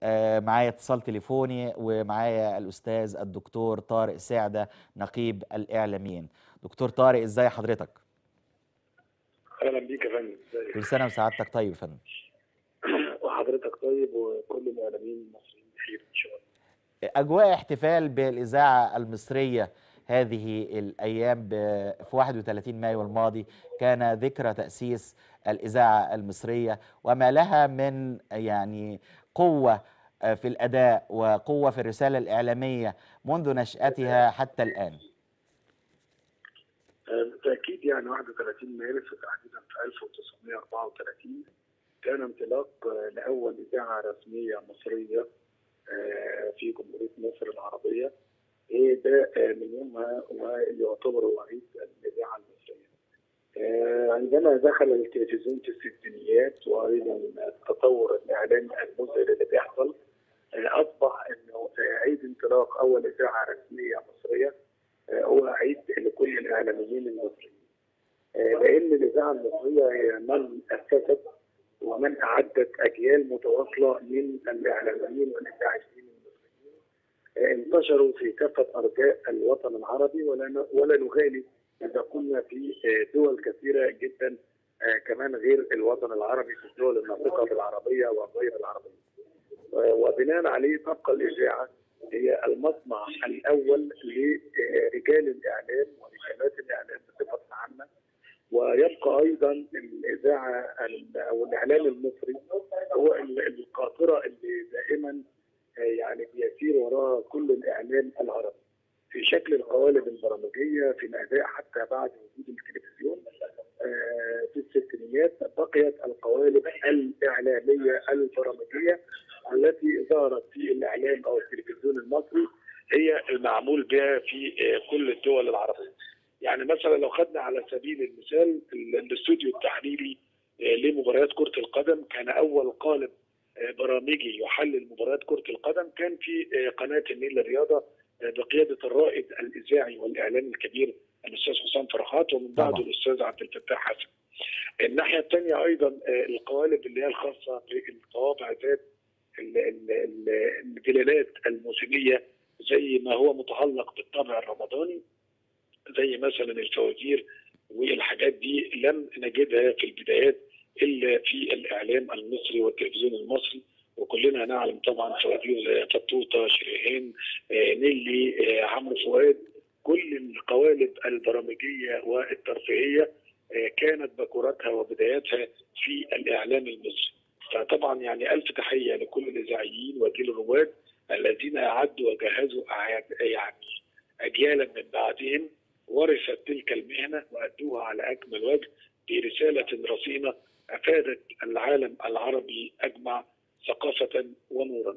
آه، معايا اتصال تليفوني ومعايا الأستاذ الدكتور طارق سعدة نقيب الإعلاميين دكتور طارق إزاي حضرتك؟ اهلا بيك يا فندم ازيك كل سنة وسعادتك طيب يا فندم وحضرتك طيب وكل الاعلاميين المصريين بخير ان شاء الله أجواء احتفال بالإذاعة المصرية هذه الأيام ب- في 31 مايو الماضي كان ذكرى تأسيس الإذاعة المصرية وما لها من يعني قوة آه، في الأداء وقوة في الرسالة الإعلامية منذ نشأتها حتى الآن آه، بالتاكيد يعني 31 مارس وتحديدا في 1934 كان انطلاق آه، لاول اذاعه رسميه مصريه آه، في جمهوريه مصر العربيه إيه ده آه، من يومها ويعتبر وعيد الاذاعه المصريه. آه، عندما دخل التلفزيون في الستينيات وايضا التطور الاعلامي المذهل اللي بيحصل آه، اصبح انه آه، عيد انطلاق اول اذاعه رسميه مصريه آه، هو عيد لكل الاعلاميين المصريين. آه، لان الاذاعه المصريه هي من اسست ومن اعدت اجيال متواصله من الاعلاميين والاذاعيين المصريين آه، انتشروا في كافه ارجاء الوطن العربي ولا ن- ولا نغالي اذا كنا في آه، دول كثيره جدا آه، كمان غير الوطن العربي في الدول الناطقه بالعربيه وغير العربيه. آه، وبناء عليه تبقى الاذاعه هي المصنع الاول لرجال الاعلام ورجالات الاعلام بصفه عامه ويبقى ايضا الاذاعه ال- او الاعلام المصري هو ال- القاطره اللي دائما آه، يعني بيسير وراها كل الاعلام العربي في شكل القوالب البرامجيه في الاداء حتى بعد وجود التلفزيون آه، في الستينيات بقيت القوالب الاعلاميه البرامجيه التي ظهرت في الاعلام او التلفزيون المصري هي المعمول بها في آه، كل الدول العربيه. يعني مثلا لو خدنا على سبيل المثال ال- الاستوديو التحليلي آه، لمباريات كره القدم كان اول قالب آه، برامجي يحلل مباريات كره القدم كان في آه، قناه النيل للرياضه آه، بقياده الرائد الاذاعي والاعلامي الكبير الاستاذ حسام فرحات ومن بعده طبعا. الاستاذ عبد الفتاح حسن. الناحيه الثانيه ايضا آه، القوالب اللي هي الخاصه بالطوابع ذات ال- ال- ال- الدلالات الموسميه زي ما هو متعلق بالطابع الرمضاني زي مثلا الفوازير والحاجات دي لم نجدها في البدايات الا في الاعلام المصري والتلفزيون المصري وكلنا نعلم طبعا فوازير فطوطه شريهان آه، نيلي آه، عمرو فؤاد كل القوالب البرامجيه والترفيهيه آه، كانت بكورتها وبداياتها في الاعلام المصري فطبعا يعني الف تحيه لكل الاذاعيين وجيل الرواد الذين اعدوا وجهزوا أعياد- يعني اجيالا من بعدهم ورثت تلك المهنه وادوها على اكمل وجه برساله رصينه افادت العالم العربي اجمع ثقافه ونورا.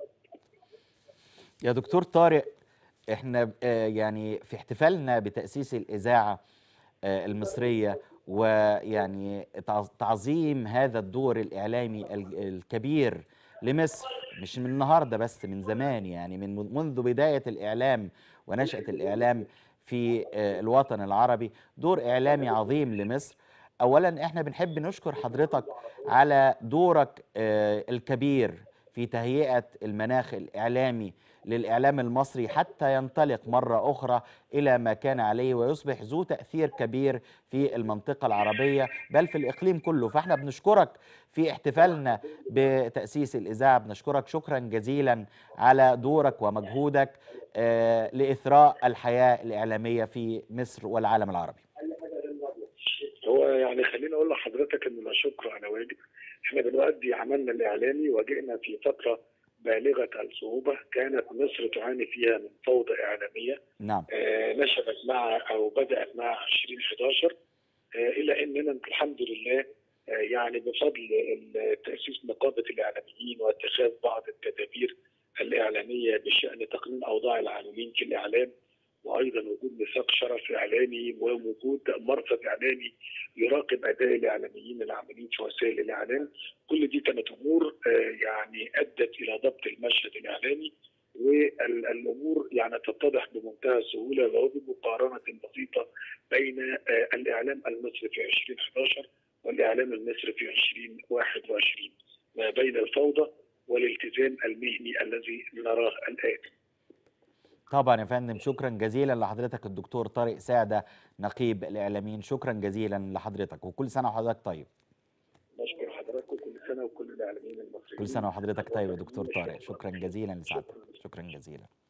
يا دكتور طارق احنا آه، يعني في احتفالنا بتأسيس الإذاعة آه، المصرية ويعني تع- تعظيم هذا الدور الإعلامي ال- الكبير لمصر مش من النهاردة بس من زمان يعني من منذ بداية الإعلام ونشأة الإعلام في آه، الوطن العربي دور إعلامي عظيم لمصر أولا احنا بنحب نشكر حضرتك على دورك آه، الكبير في تهيئة المناخ الإعلامي للإعلام المصري حتى ينطلق مرة أخرى إلى ما كان عليه ويصبح ذو تأثير كبير في المنطقة العربية بل في الإقليم كله فإحنا بنشكرك في احتفالنا بتأسيس الإذاعة بنشكرك شكرا جزيلا على دورك ومجهودك آه، لإثراء الحياة الإعلامية في مصر والعالم العربي هو يعني خليني اقول لحضرتك ان لا شكر على واجب احنا بنؤدي عملنا الاعلامي وجئنا في فتره بالغه الصعوبه كانت مصر تعاني فيها من فوضى اعلاميه نعم آه، نشبت مع او بدات مع 2011 آه، الى اننا الحمد لله آه، يعني بفضل ال- تاسيس نقابه الاعلاميين واتخاذ بعض التدابير الاعلاميه بشان تقنين اوضاع العاملين في الاعلام وايضا وجود ميثاق شرف اعلامي ووجود مرصد اعلامي يراقب اداء الاعلاميين العاملين في وسائل الاعلام كل دي كانت امور آه، يعني ادت الى ضبط المشهد الاعلامي والامور يعني تتضح بمنتهى السهوله لو بمقارنه بسيطه بين آه، الاعلام المصري في 2011 والاعلام المصري في 2021 ما بين الفوضى والالتزام المهني الذي نراه الان. طبعا يا فندم شكرا جزيلا لحضرتك الدكتور طارق سعده نقيب الاعلاميين شكرا جزيلا لحضرتك وكل سنه وحضرتك طيب نشكر حضرتك وكل سنه وكل الاعلاميين المصريين كل سنه وحضرتك طيب يا دكتور طارق شكرا جزيلا لسعادتك شكرا جزيلا